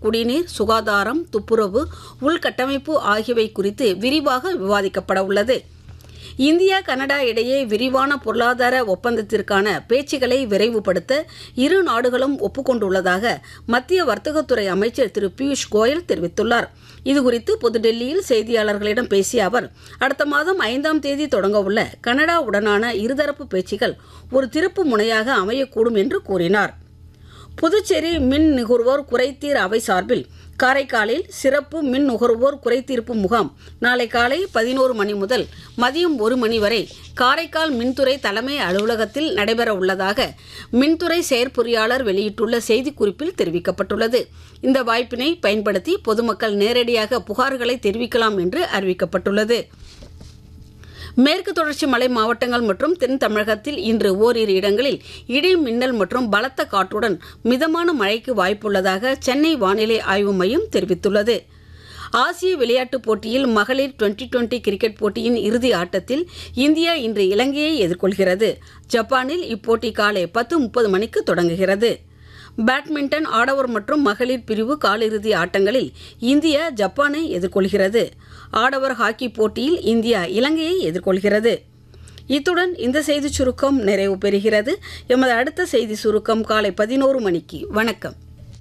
குடிநீர் சுகாதாரம் துப்புரவு உள்கட்டமைப்பு ஆகியவை குறித்து விரிவாக விவாதிக்கப்பட உள்ளது இந்தியா கனடா இடையே விரிவான பொருளாதார ஒப்பந்தத்திற்கான பேச்சுக்களை விரைவுபடுத்த இரு நாடுகளும் ஒப்புக்கொண்டுள்ளதாக மத்திய வர்த்தகத்துறை அமைச்சர் திரு பியூஷ் கோயல் தெரிவித்துள்ளார் இதுகுறித்து புதுடெல்லியில் செய்தியாளர்களிடம் பேசிய அவர் அடுத்த மாதம் ஐந்தாம் தேதி தொடங்கவுள்ள கனடாவுடனான இருதரப்பு பேச்சுக்கள் ஒரு திருப்பு முனையாக அமையக்கூடும் என்று கூறினார் புதுச்சேரி மின் நுகர்வோர் குறைதீர் அவை சார்பில் காரைக்காலில் சிறப்பு மின் நுகர்வோர் குறைதீர்ப்பு முகாம் நாளை காலை பதினோரு மணி முதல் மதியம் ஒரு மணி வரை காரைக்கால் மின்துறை தலைமை அலுவலகத்தில் நடைபெற உள்ளதாக மின்துறை செயற்பொறியாளர் வெளியிட்டுள்ள செய்திக்குறிப்பில் தெரிவிக்கப்பட்டுள்ளது இந்த வாய்ப்பினை பயன்படுத்தி பொதுமக்கள் நேரடியாக புகார்களை தெரிவிக்கலாம் என்று அறிவிக்கப்பட்டுள்ளது மேற்கு தொடர்ச்சி மலை மாவட்டங்கள் மற்றும் தென் தமிழகத்தில் இன்று ஓரிரு இடங்களில் இடி மின்னல் மற்றும் பலத்த காற்றுடன் மிதமான மழைக்கு வாய்ப்புள்ளதாக சென்னை வானிலை ஆய்வு மையம் தெரிவித்துள்ளது ஆசிய விளையாட்டுப் போட்டியில் மகளிர் டுவெண்டி டுவெண்டி கிரிக்கெட் போட்டியின் இறுதி ஆட்டத்தில் இந்தியா இன்று இலங்கையை எதிர்கொள்கிறது ஜப்பானில் இப்போட்டி காலை பத்து முப்பது மணிக்கு தொடங்குகிறது பேட்மிண்டன் ஆடவர் மற்றும் மகளிர் பிரிவு காலிறுதி ஆட்டங்களில் இந்தியா ஜப்பானை எதிர்கொள்கிறது ஆடவர் ஹாக்கி போட்டியில் இந்தியா இலங்கையை எதிர்கொள்கிறது இத்துடன் இந்த செய்தி சுருக்கம் நிறைவு பெறுகிறது எமது அடுத்த செய்தி சுருக்கம் காலை பதினோரு மணிக்கு வணக்கம்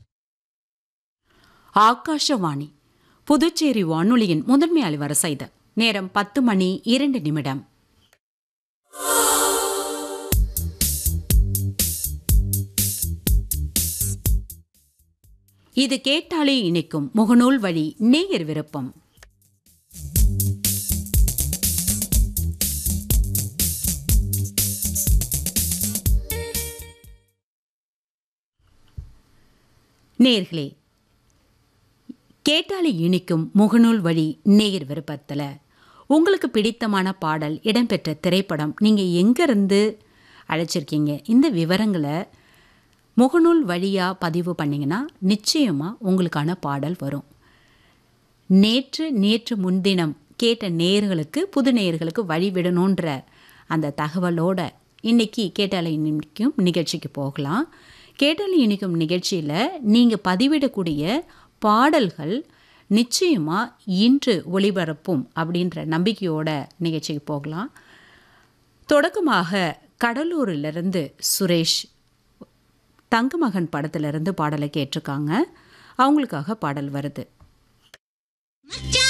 ஆகாஷவாணி புதுச்சேரி வானொலியின் முதன்மை அலைவரிசை இது நேரம் பத்து மணி இரண்டு நிமிடம் இது கேட்டாலே இணைக்கும் முகநூல் வழி நேயர் விருப்பம் நேர்களே கேட்டாலே இனிக்கும் முகநூல் வழி நேயர் விருப்பத்தில் உங்களுக்கு பிடித்தமான பாடல் இடம்பெற்ற திரைப்படம் நீங்கள் எங்கேருந்து அழைச்சிருக்கீங்க இந்த விவரங்களை முகநூல் வழியாக பதிவு பண்ணிங்கன்னா நிச்சயமாக உங்களுக்கான பாடல் வரும் நேற்று நேற்று முன்தினம் கேட்ட நேர்களுக்கு புது நேர்களுக்கு வழிவிடணுன்ற அந்த தகவலோட இன்னைக்கு கேட்டாலை இனிக்கும் நிகழ்ச்சிக்கு போகலாம் கேட்டாலை இனிக்கும் நிகழ்ச்சியில் நீங்கள் பதிவிடக்கூடிய பாடல்கள் நிச்சயமாக இன்று ஒளிபரப்பும் அப்படின்ற நம்பிக்கையோட நிகழ்ச்சிக்கு போகலாம் தொடக்கமாக கடலூரிலிருந்து சுரேஷ் தங்கமகன் படத்திலிருந்து பாடலை கேட்டிருக்காங்க அவங்களுக்காக பாடல் வருது மச்ச